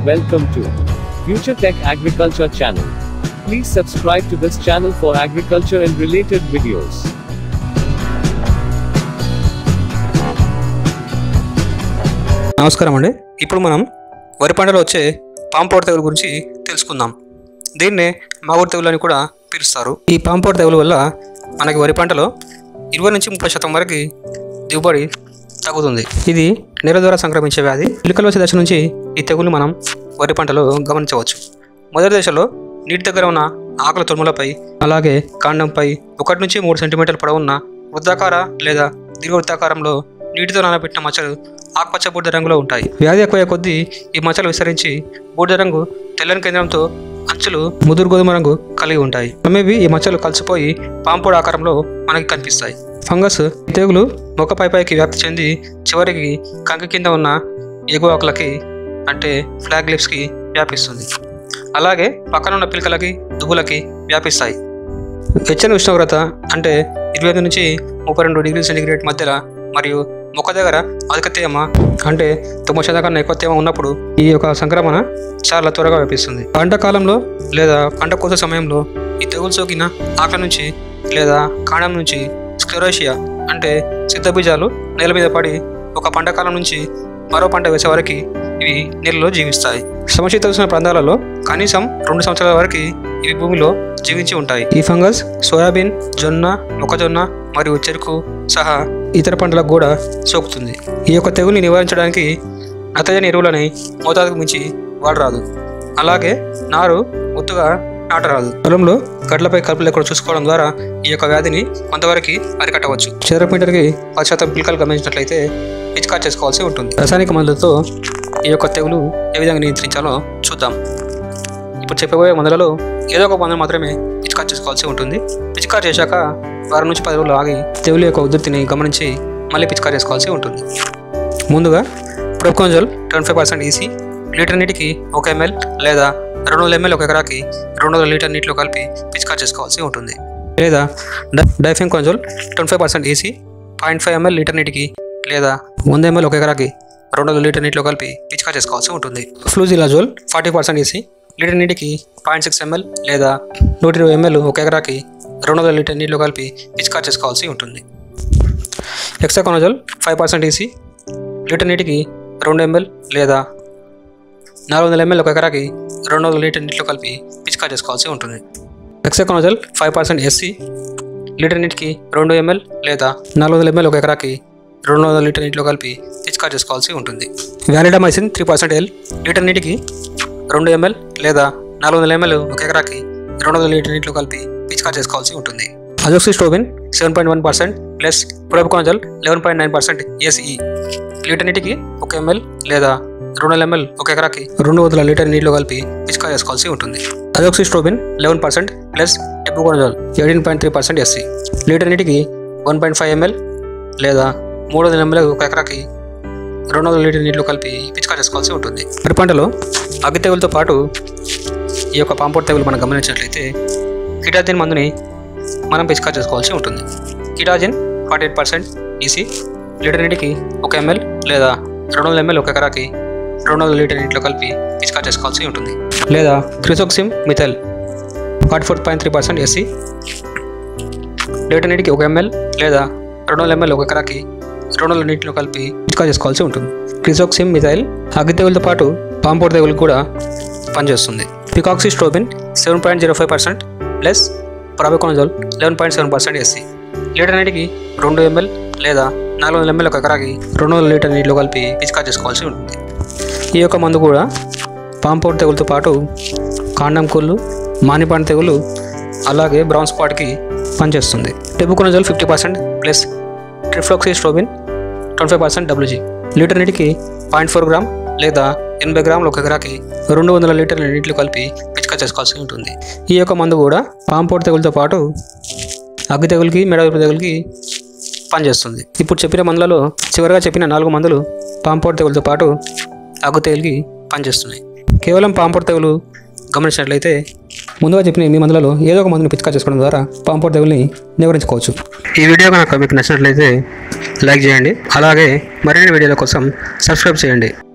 Welcome to Future Tech Agriculture channel. Please subscribe to this channel for agriculture and related videos. నమస్కారం అండి ఇప్పుడు మనం వరి పంటలో వచ్చే పాంపోట తెగులు గురించి తెలుసుకుందాం దీన్నే మాగుడు తెగులు అని కూడా పిలుస్తారు ఈ పాంపోట తెగులు వల్ల మనకి వరి పంటలో ఇరవై నుంచి ముప్పై శాతం వరకు దిగుబడి తగ్గుతుంది ఇది నీళ్ళ ద్వారా సంక్రమించే వ్యాధి పిలికల వచ్చే దశ నుంచి ఈ తెగులు మనం వరి పంటలో గమనించవచ్చు మొదటి దశలో నీటి దగ్గర ఉన్న ఆకుల తొడుములపై అలాగే కాండంపై ఒకటి నుంచి మూడు సెంటీమీటర్ల పొడవున్న వృత్తాకార లేదా దీర్ఘవృత్తాకారంలో నీటితో నానబెట్టిన మచ్చలు ఆకుపచ్చ బూడిద రంగులో ఉంటాయి వ్యాధి ఎక్కువ కొద్దీ ఈ మచ్చలు విస్తరించి బూడిద రంగు తెల్లని కేంద్రంతో అంచులు ముదురు గోధుమ రంగు కలిగి ఉంటాయి క్రమేవి ఈ మచ్చలు కలిసిపోయి పాంపోడు ఆకారంలో మనకి కనిపిస్తాయి ఫంగస్ ఈ తెగులు మొక్క పై పైకి వ్యాప్తి చెంది చివరికి కంకి కింద ఉన్న ఎగువ ఆకులకి అంటే ఫ్లాగ్ లిప్స్కి వ్యాపిస్తుంది అలాగే పక్కన ఉన్న పిలకలకి దుబ్బులకి వ్యాపిస్తాయి వెచ్చని ఉష్ణోగ్రత అంటే ఇరవై ఐదు నుంచి ముప్పై రెండు డిగ్రీ సెంటిగ్రేడ్ మధ్యలో మరియు మొక్క దగ్గర అధిక తేమ అంటే తొమ్మిది శాతం కన్నా ఎక్కువ తేమ ఉన్నప్పుడు ఈ యొక్క సంక్రమణ చాలా త్వరగా వ్యాపిస్తుంది పంట కాలంలో లేదా పంట కోసే సమయంలో ఈ తెగులు సోకిన ఆకలి నుంచి లేదా కాండం నుంచి స్క్లెరోషియా అంటే సిద్ధబీజాలు నేల మీద పడి ఒక పంట కాలం నుంచి మరో పంట వేసే వరకు ఇవి నీళ్ళలో జీవిస్తాయి సమశీతోష్ణ ప్రాంతాలలో కనీసం రెండు సంవత్సరాల వరకు ఇవి భూమిలో జీవించి ఉంటాయి ఈ ఫంగస్ సోయాబీన్ జొన్న మొక్కజొన్న మరియు చెరుకు సహా ఇతర పంటలకు కూడా సోకుతుంది ఈ యొక్క తెగుల్ని నివారించడానికి నత్రజని ఎరువులని మోతాదుకు మించి వాడరాదు అలాగే నారు ఒత్తుగా నాటరాదు పొలంలో గడ్లపై కలుపు లేకుండా చూసుకోవడం ద్వారా ఈ యొక్క వ్యాధిని కొంతవరకు అరికట్టవచ్చు చదరపు మీటర్కి పది శాతం పిలకలు గమనించినట్లయితే పిచికారు చేసుకోవాల్సి ఉంటుంది రసాయనిక మందులతో ఈ యొక్క తెగులు ఏ విధంగా నియంత్రించాలో చూద్దాం ఇప్పుడు చెప్పబోయే మందులలో ఏదో ఒక మందులు మాత్రమే పిచికారు చేసుకోవాల్సి ఉంటుంది పిచికారు చేశాక వారం నుంచి పది రోజులు ఆగి తెగులు యొక్క ఉధృతిని గమనించి మళ్ళీ పిచికారు చేసుకోవాల్సి ఉంటుంది ముందుగా propiconazole twenty five percent EC litre నీటికి ఒక ఎంఎల్ లేదా రెండు వందల ఎంఎల్ ఒక ఎకరాకి రెండు వందల లీటర్ నీటిలో కలిపి పిచికారు చేసుకోవాల్సి ఉంటుంది లేదా difenoconazole twenty five percent EC point five ML litre నీటికి లేదా వంద ఎంఎల్ ఒక ఎకరాకి రెండు వందల లీటర్ నీటిలో కలిపి పిచికారు చేసుకోవాల్సి ఉంటుంది flusilazole forty percent EC litre నీటికి పాయింట్ సిక్స్ ఎంఎల్ లేదా నూట ఇరవై ఎంఎల్ ఒక ఎకరాకి రెండు వందల లీటర్ నీటిలో కలిపి పిచికారు చేసుకోవాల్సి ఉంటుంది hexaconazole five percent EC litre నీటికి రెండు ఎంఎల్ లేదా నాలుగు వందల ఎంఎల్ ఒక ఎకరాకి రెండు వందల లీటర్ నీటిలో కలిపి పిచికారు చేసుకోవాల్సి ఉంటుంది hexaconazole five percent SC litre నీటికి రెండు ఎంఎల్ లేదా నాలుగు వందల ఎంఎల్ ఒక ఎకరాకి రెండు వందల లీటర్ నీటిలో కలిపి పిచికారు చేసుకోవాల్సి ఉంటుంది validamycin three percent L litre నీటికి రెండు ఎంఎల్ లేదా నాలుగు వందల ఎంఎల్ ఒక ఎకరాకి రెండు వందల లీటర్ నీటిలో కలిపి పిచికారు చేసుకోవాల్సి ఉంటుంది azoxystrobin seven point one percent plus propiconazole eleven point nine percent SE litre నీటికి ఒక ఎంఎల్ లేదా రెండు వందల ఎంఎల్ ఒక ఎకరాకి రెండు వందల లీటర్ నీటిలో కలిపి పిచికారు చేసుకోవాల్సి ఉంటుంది azoxystrobin eleven percent plus tebuconazole eighteen point three percent SC litre నీటికి వన్ పాయింట్ ఫైవ్ ఎంఎల్ లేదా మూడు వందల ఎంఎల్ ఒక ఎకరాకి రెండు వందల లీటర్ నీటిలో కలిపి పిచికారు చేసుకోవాల్సి ఉంటుంది వరి పంటలో అగ్గి తెగులతో పాటు ఈ యొక్క పాంపోట్ తెగులు మనం గమనించినట్లయితే కిటాజిన్ మందుని మనం పిచికారు చేసుకోవాల్సి ఉంటుంది kitazin forty eight percent EC litre నీటికి ఒక ఎంఎల్ లేదా రెండు వందల ఎంఎల్ ఒక ఎకరాకి రెండు వందల లీటర్ నీటిలో కలిపి పిచికారు చేసుకోవాల్సి ఉంటుంది లేదా kresoxim methyl forty four point three percent SC litre నీటికి ఒక ఎంఎల్ లేదా రెండు వందల ఎంఎల్ ఒక ఎకరాకి రెండు వందల నీటిలో కలిపి పిచికారు చేసుకోవాల్సి ఉంటుంది క్రిసోక్సిమ్ మిథైల్ అగ్గి తెగులతో పాటు పాంపోట్ తెగులు కూడా పనిచేస్తుంది picoxystrobin seven point zero five percent plus propiconazole eleven point seven percent SC litre నీటికి రెండు ఎంఎల్ లేదా నాలుగు వందల ఎంఎల్ ఒక ఎకరాకి రెండు వందల లీటర్ నీటిలో కలిపి పిచికారు చేసుకోవాల్సి ఉంటుంది ఈ యొక్క మందు కూడా పాంపౌట్ తెగులతో పాటు కాండం కుళ్ళు మానిపాండ్ తెగులు అలాగే బ్రౌన్ స్పాట్కి పనిచేస్తుంది tebuconazole fifty percent plus trifloxystrobin twenty five percent WG litre నీటికి పాయింట్ ఫోర్ గ్రామ్ లేదా ఎనభై గ్రాములు ఒక ఎకరాకి రెండు వందల లీటర్ల నీటిలో కలిపి పిచికా చేసుకోవాల్సి ఉంటుంది ఈ యొక్క మందు కూడా పాంపోట్ తెగులతో పాటు అగ్గి తెగులకి మెడ తెగులకి పనిచేస్తుంది ఇప్పుడు చెప్పిన మందులలో చివరిగా చెప్పిన నాలుగు మందులు పాంపోట్ తెగులతో పాటు అగ్గు తెగులకి పనిచేస్తున్నాయి కేవలం పాంపోట్ తెగులు గమనించినట్లయితే ముందుగా చెప్పిన మీ మందులలో ఏదో ఒక మందుని పిచికా చేసుకోవడం ద్వారా పాంపోట్ తెగుల్ని నివారించుకోవచ్చు ఈ వీడియో కనుక మీకు నచ్చినట్లయితే లైక్ చేయండి అలాగే మరిన్ని వీడియోల కోసం సబ్స్క్రైబ్ చేయండి